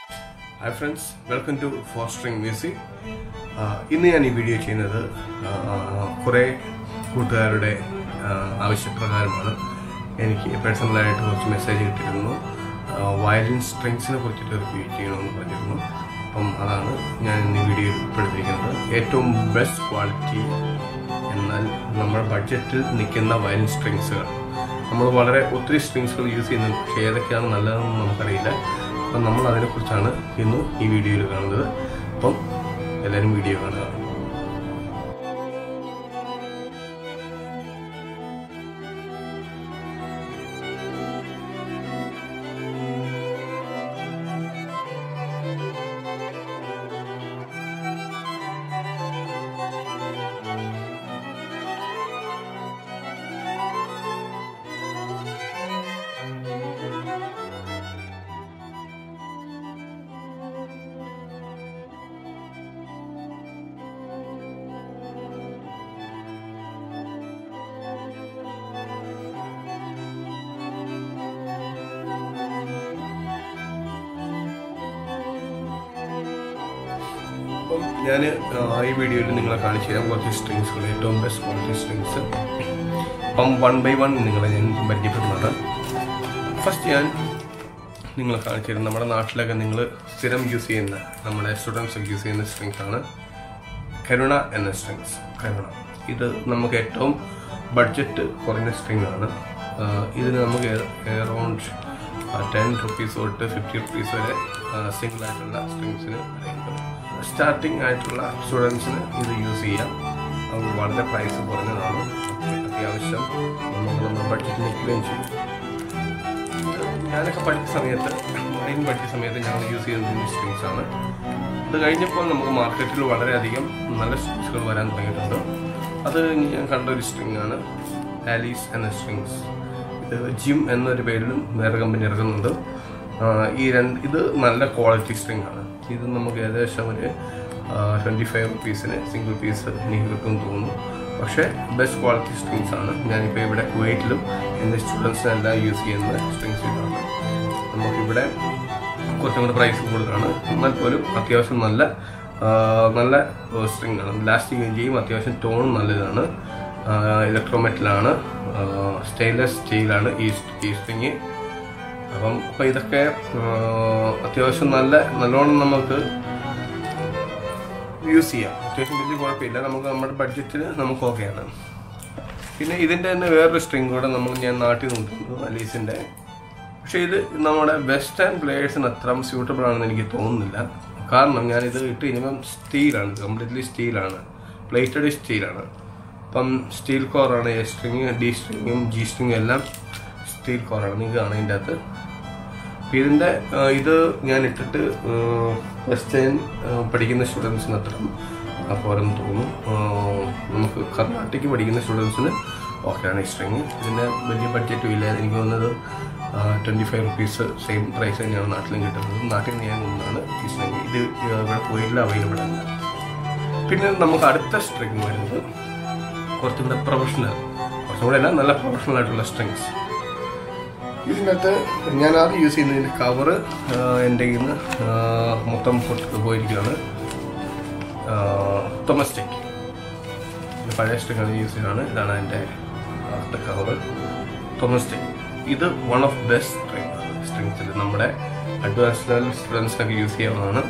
hi friends welcome to four string music ഇന്ന് ഞാൻ ഈ വീഡിയോ ചെയ്യുന്നത് കുറേ കൂട്ടുകാരുടെ ആ, ആവശ്യപ്രകാരമാണ് എനിക്ക് പേഴ്സണലായിട്ട് കുറച്ച് മെസ്സേജ് കിട്ടിയിരുന്നു വയലിൻ സ്ട്രിങ്സിനെ കുറിച്ചിട്ട് റിവ്യൂ ചെയ്യണമെന്ന് പറഞ്ഞിരുന്നു അപ്പം അതാണ് ഞാൻ ഇന്ന് ഈ വീഡിയോയിൽ ഉൾപ്പെടുത്തിയിരിക്കുന്നത് ഏറ്റവും ബെസ്റ്റ് ക്വാളിറ്റി എന്നാൽ നമ്മുടെ ബഡ്ജറ്റിൽ നിൽക്കുന്ന വയലിൻ സ്ട്രിങ്സുകൾ നമ്മൾ വളരെ ഒത്തിരി സ്ട്രിങ്സുകൾ യൂസ് ചെയ്യുന്നുണ്ട് പക്ഷേ ഏതൊക്കെയാണ് നല്ലതെന്ന് നമുക്കറിയില്ല അപ്പം നമ്മൾ അതിനെക്കുറിച്ചാണ് ഇന്ന് ഈ വീഡിയോയിൽ കാണുന്നത് അപ്പം എല്ലാവരും വീഡിയോ കാണുക അപ്പം ഞാൻ ഈ വീഡിയോയിൽ നിങ്ങളെ കാണിച്ചു തരാം കുറച്ച് സ്ട്രിങ്സുകൾ ഏറ്റവും ബെസ്റ്റ് ക്വാളിറ്റി സ്ട്രിങ്സ് അപ്പം വൺ ബൈ വൺ നിങ്ങളെ ഞാൻ പരിചയപ്പെടുന്നതാണ് ഫസ്റ്റ് ഞാൻ നിങ്ങളെ കാണിച്ചു തരും നമ്മുടെ നാട്ടിലൊക്കെ നിങ്ങൾ സ്ഥിരം യൂസ് ചെയ്യുന്ന നമ്മുടെ സ്റ്റുഡൻസ് ഒക്കെ യൂസ് ചെയ്യുന്ന സ്ട്രിങ്സ് ആണ് കരുണ എന്ന സ്ട്രിങ്സ് കരുണ ഇത് നമുക്ക് ഏറ്റവും ബഡ്ജറ്റ് കുറഞ്ഞ സ്ട്രിങ് ആണ് ആഹ് ഇതിന് നമുക്ക് എറൗണ്ട് ടെൻ റുപ്പീസ് തൊട്ട് ഫിഫ്റ്റി റുപ്പീസ് വരെ സിംഗിൾ ആയിട്ടുള്ള സ്ട്രിങ്സിന് സ്റ്റാർട്ടിംഗ് ആയിട്ടുള്ള സ്റ്റുഡൻസിന് ഇത് യൂസ് ചെയ്യാം അത് വളരെ പ്രൈസ് കുറഞ്ഞതാണ് അത്യാവശ്യം നമുക്ക് നമ്മുടെ ബഡ്ജറ്റ് നിൽക്കുകയും ചെയ്യും ഞാനൊക്കെ പഠിച്ച സമയത്ത് വൈൻ പഠിച്ച സമയത്ത് ഞങ്ങൾ യൂസ് ചെയ്യുന്ന സ്ട്രിങ്സ് ആണ് അത് കഴിഞ്ഞപ്പോൾ നമുക്ക് മാർക്കറ്റിൽ വളരെയധികം നല്ല സ്ട്രിങ്സുകൾ വരാൻ തുടങ്ങിയിട്ടുണ്ട് അത് ഞാൻ കണ്ട ഒരു സ്ട്രിങ് ആണ് ആലീസ് എന്ന സ്ട്രിങ്സ് ഇത് ജിം എന്നൊരു പേരിലും വേറെ കമ്പനി ഇറങ്ങുന്നുണ്ട് ആ, ഈ രണ്ട് ഇത് നല്ല ക്വാളിറ്റി സ്ട്രിങ് ആണ് ഇത് നമുക്ക് ഏകദേശം ഒരു ട്വൻറ്റി ഫൈവ് റുപ്പീസിന് സിംഗിൾ പീസ് എനിക്ക് കിട്ടുമെന്ന് തോന്നുന്നു പക്ഷേ ബെസ്റ്റ് ക്വാളിറ്റി സ്ട്രിങ്സ് ആണ് ഞാനിപ്പോൾ ഇവിടെ കുവൈറ്റിലും എൻ്റെ സ്റ്റുഡൻസിനെല്ലാം യൂസ് ചെയ്യുന്ന സ്ട്രിങ്സ് ഇതാണ് നമുക്കിവിടെ കുറച്ചും കൂടെ പ്രൈസ് കൂടുതലാണ് എന്നാൽ പോലും അത്യാവശ്യം നല്ല ആ, നല്ല സ്ട്രിങ് ആണ് ലാസ്റ്റിംഗ് ചെയ്യും അത്യാവശ്യം ടോൺ നല്ലതാണ് ഇലക്ട്രോമെറ്റലാണ് സ്റ്റെയിൻലെസ് സ്റ്റീലാണ് ഈ ഈ സ്ട്രിങ് അപ്പം അപ്പം ഇതൊക്കെ ആ, അത്യാവശ്യം നല്ല നല്ലോണം നമുക്ക് യൂസ് ചെയ്യാം അത്യാവശ്യം വലിയ കുഴപ്പമില്ല നമുക്ക് നമ്മുടെ ബഡ്ജറ്റിൽ നമുക്ക് ഓക്കെയാണ് പിന്നെ ഇതിൻ്റെ തന്നെ വേറൊരു സ്ട്രിങ് കൂടെ നമ്മൾ ഞാൻ നാട്ടിൽ നോക്കുന്നത് അലീസിൻ്റെ പക്ഷേ ഇത് നമ്മുടെ വെസ്റ്റേൺ പ്ലേയേഴ്സിന് അത്ര സ്യൂട്ടബിൾ ആണെന്ന് എനിക്ക് തോന്നുന്നില്ല കാരണം ഞാനിത് ഇട്ട് കഴിഞ്ഞപ്പം സ്റ്റീലാണ് കംപ്ലീറ്റ്ലി സ്റ്റീലാണ് പ്ലേറ്റഡ് സ്റ്റീലാണ് അപ്പം സ്റ്റീൽ കോറാണ് എ സ്ട്രിങ് ഡി സ്ട്രിങ്ങും ജി സ്ട്രിങ്ങും എല്ലാം സ്റ്റീൽ കോറാണ് നിങ്ങൾക്ക് കാണാം ഇതിൻ്റെ അകത്ത് അപ്പം ഇതിൻ്റെ ആ, ഇത് ഞാൻ ഇട്ടിട്ട് വെസ്റ്റേൺ പഠിക്കുന്ന സ്റ്റുഡൻസിന് അത്ര പോരെന്ന് തോന്നുന്നു ആ, നമുക്ക് കർണാട്ടിക് പഠിക്കുന്ന സ്റ്റുഡൻസിന് ഓക്കെയാണ് ഈ സ്ട്രിങ് ഇതിൻ്റെ വലിയ ബഡ്ജറ്റും ഇല്ല എനിക്ക് തോന്നുന്നത് twenty five rupees same price തന്നെയാണ് നാട്ടിലും കിട്ടുന്നത് നാട്ടിൽ നിന്ന് ഞാൻ കൊണ്ടാണ് ഈ സ്ട്രിങ് ഇത് ഇവിടെ പോയില്ല അവൈലബിൾ അല്ല പിന്നെ നമുക്ക് അടുത്ത സ്ട്രിങ് വരുന്നത് കുറച്ചും കൂടെ പ്രൊഫഷണൽ കുറച്ചും കൂടെ അല്ല നല്ല പ്രൊഫഷണൽ ആയിട്ടുള്ള സ്ട്രിങ്സ് ഇതിനകത്ത് ഞാൻ ആദ്യം യൂസ് ചെയ്യുന്നതിൻ്റെ കവറ് എൻ്റെ കയ്യിൽ നിന്ന് മൊത്തം പൊട്ടി പോയിരിക്കുകയാണ് ടൊമസ്റ്റിക് പഴയ സ്ട്രിങ്ങാണ് യൂസ് ചെയ്യുന്നതാണ് ഇതാണ് എൻ്റെ കവറ് ടൊമസ്റ്റിക് ഇത് വൺ ഓഫ് ബെസ്റ്റ് സ്ട്രിങ് സ്ട്രിങ്സിൽ നമ്മുടെ അഡ്വാൻസ് ലെവൽ സ്റ്റുഡൻസിനൊക്കെ യൂസ് ചെയ്യാവുന്നതാണ്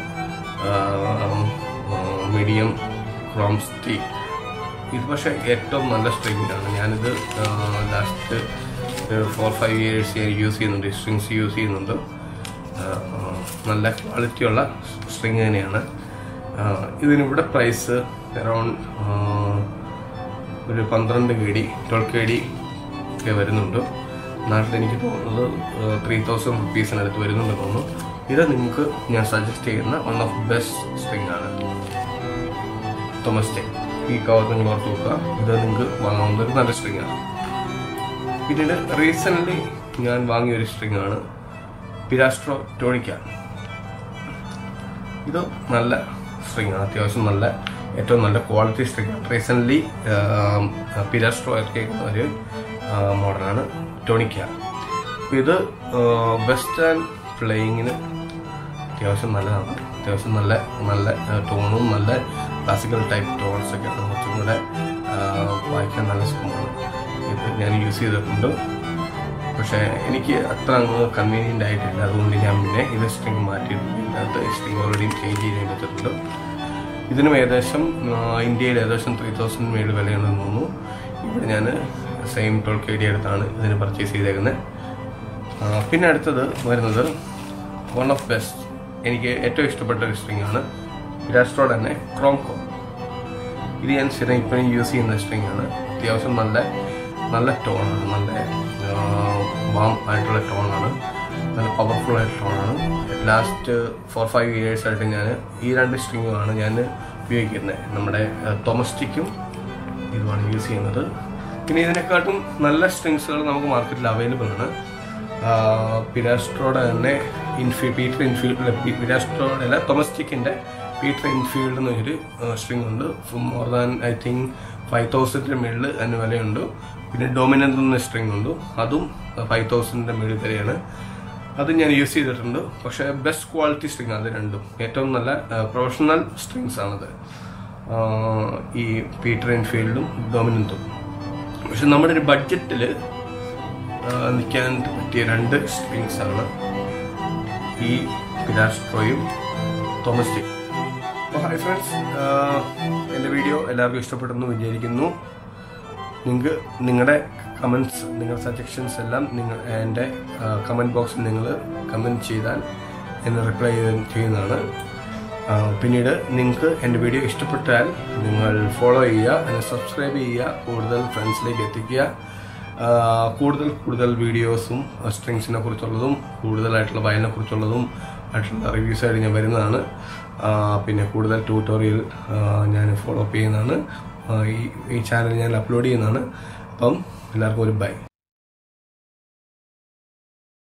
മീഡിയം ക്രോം സ്റ്റീ ഇത് പക്ഷേ ഏറ്റവും നല്ല സ്ട്രിങ്ങാണ് ഞാനിത് ലാസ്റ്റ് ഫോർ ഫൈവ് ഇയേഴ്സ് ഞാൻ യൂസ് ചെയ്യുന്നുണ്ട് സ്ട്രിങ്സ് യൂസ് ചെയ്യുന്നുണ്ട് ആ, ആ, നല്ല ക്വാളിറ്റിയുള്ള സ്ട്രിങ് തന്നെയാണ് ആ, ഇതിനിവിടെ പ്രൈസ് അറൗണ്ട് ഒരു പന്ത്രണ്ട് K D twelve K D ഒക്കെ വരുന്നുണ്ട് നാട്ടിൽ എനിക്ക് തോന്നുന്നത് ത്രീ തൗസൻഡ് റുപ്പീസിനടുത്ത് വരുന്നുണ്ട് തോന്നുന്നു ഇത് നിങ്ങൾക്ക് ഞാൻ സജസ്റ്റ് ചെയ്യുന്ന വൺ ഓഫ് ബെസ്റ്റ് സ്ട്രിങ് ആണ് ടൊമസ്റ്റിക് ഈ കവർ നിങ്ങൾ ഓർത്ത് നോക്കുക ഇത് നിങ്ങൾക്ക് വാങ്ങാവുന്ന ഒരു നല്ല സ്ട്രിങ് ആണ് പിന്നീട് റീസെൻ്റ്ലി ഞാൻ വാങ്ങിയ ഒരു സ്ട്രിങ് ആണ് പിരാസ്ട്രോ ടോണിക്ക ഇത് നല്ല സ്ട്രിങ് ആണ് അത്യാവശ്യം നല്ല ഏറ്റവും നല്ല ക്വാളിറ്റി സ്ട്രിങ് റീസെൻ്റ്ലി പിരാസ്ട്രോ ഇറക്കിയിരിക്കുന്ന ഒരു മോഡലാണ് ടോണിക്ക ഇത് വെസ്റ്റേൺ പ്ലേയിങ്ങിന് അത്യാവശ്യം നല്ലതാണ് അത്യാവശ്യം നല്ല നല്ല ടോണും നല്ല ക്ലാസിക്കൽ ടൈപ്പ് ടോൺസ് ഒക്കെ കുറച്ചും കൂടെ ആ, വായിക്കാൻ നല്ല സുഖമാണ് ഇത് ഞാൻ യൂസ് ചെയ്തിട്ടുണ്ട് പക്ഷേ എനിക്ക് അത്ര അങ്ങ് കൺവീനിയൻ്റ് ആയിട്ടില്ല അതുകൊണ്ട് ഞാൻ പിന്നെ ഇത് സ്ട്രിങ് മാറ്റിയിട്ടുണ്ട് ഇതിനകത്ത് സ്ട്രിങ് ഓൾറെഡി ചേഞ്ച് ചെയ്ത് വെച്ചിട്ടുണ്ട് ഇതിനും ഏകദേശം ആ, ഇന്ത്യയിൽ ഏകദേശം ത്രീ തൗസൻഡ് മേളിൽ വിലയുണ്ടെന്ന് തോന്നുന്നു ഇവിടെ ഞാൻ സെയിം ട്വൽവ് കെ ഡി എടുത്താണ് ഇതിന് പർച്ചേസ് ചെയ്തേക്കുന്നത് ആ, പിന്നെ അടുത്തത് വരുന്നത് വൺ ഓഫ് ബെസ്റ്റ് എനിക്ക് ഏറ്റവും ഇഷ്ടപ്പെട്ട ഒരു സ്ട്രിങ് ആണ് വിരാസ്ട്രോഡ് തന്നെ ക്രോംകോ ഇത് ഞാൻ സ്ഥിരം ഇപ്പോഴും യൂസ് ചെയ്യുന്ന സ്ട്രിങ് ആണ് അത്യാവശ്യം നല്ല നല്ല ടോണാണ് നല്ല വാം ആയിട്ടുള്ള ടോണാണ് നല്ല പവർഫുൾ ആയിട്ടുള്ള ടോണാണ് ലാസ്റ്റ് ഫോർ ഫൈവ് ഇയേഴ്സ് ആയിട്ട് ഞാൻ ഈ രണ്ട് സ്ട്രിങ്ങുമാണ് ഞാൻ ഉപയോഗിക്കുന്നത് നമ്മുടെ ടൊമസ്റ്റിക്കും ഇതുമാണ് യൂസ് ചെയ്യുന്നത് പിന്നെ ഇതിനെക്കാട്ടും നല്ല സ്ട്രിങ്സുകൾ നമുക്ക് മാർക്കറ്റിൽ അവൈലബിൾ ആണ് പിരാസ്ട്രോയുടെ തന്നെ ഇൻഫി പീറ്റർ ഇൻഫീൽഡ് പിരാസ്ട്രോയുടെ അല്ല ടൊമസ്റ്റിക്കിൻ്റെ പീറ്റർ ഇൻഫീൽഡ് എന്നൊരു സ്ട്രിങ് ഉണ്ട് more than I think five തൗസൻഡിൻ്റെ മുകളിൽ അതിന് വിലയുണ്ട് പിന്നെ ഡൊമിനൻ്റ് എന്ന സ്ട്രിങ് ഉണ്ട് അതും ഫൈവ് തൗസൻഡിൻ്റെ മുകളിൽ വരെയാണ് അത് ഞാൻ യൂസ് ചെയ്തിട്ടുണ്ട് പക്ഷേ ബെസ്റ്റ് ക്വാളിറ്റി സ്ട്രിങ് അത് രണ്ടും ഏറ്റവും നല്ല പ്രൊഫഷണൽ സ്ട്രിങ്സ് ആണത് ആ, ഈ പീറ്റർ ഇൻഫീൽഡും ഡൊമിനൻറ്റും പക്ഷെ നമ്മുടെ ഒരു ബഡ്ജറ്റിൽ നിൽക്കാൻ പറ്റിയ രണ്ട് സ്ട്രിങ്സ് ആണ് ഈ പിലാസ്ട്രോയും തോമസ്റ്റിക് അപ്പോൾ ഹായ് ഫ്രണ്ട്സ് എൻ്റെ വീഡിയോ എല്ലാവർക്കും ഇഷ്ടപ്പെട്ടെന്ന് വിചാരിക്കുന്നു നിങ്ങൾക്ക് നിങ്ങളുടെ കമൻസ് നിങ്ങളുടെ സജഷൻസ് എല്ലാം നിങ്ങൾ എൻ്റെ കമൻറ്റ് ബോക്സിൽ നിങ്ങൾ കമൻറ്റ് ചെയ്താൽ എന്നെ റിപ്ലൈ ചെയ്യുന്നതാണ് ആ, പിന്നീട് നിങ്ങൾക്ക് എൻ്റെ വീഡിയോ ഇഷ്ടപ്പെട്ടാൽ നിങ്ങൾ ഫോളോ ചെയ്യുക എന്നെ സബ്സ്ക്രൈബ് ചെയ്യുക കൂടുതൽ ഫ്രണ്ട്സിലേക്ക് എത്തിക്കുക ആ, കൂടുതൽ കൂടുതൽ വീഡിയോസും സ്ട്രിങ്സിനെ കുറിച്ചുള്ളതും കൂടുതലായിട്ടുള്ള വയലിനെ കുറിച്ചുള്ളതും ആയിട്ടുള്ള റിവ്യൂസ് ആയിട്ട് ഞാൻ വരുന്നതാണ് ആ, പിന്നെ കൂടുതൽ ട്യൂട്ടോറിയൽ ഞാൻ ഫോളോ അപ്പ് ചെയ്യുന്നതാണ് ആ, ഈ ഈ ചാനൽ ഞാൻ അപ്ലോഡ് ചെയ്യുന്നതാണ് അപ്പം എല്ലാവർക്കും ഒരു ബൈ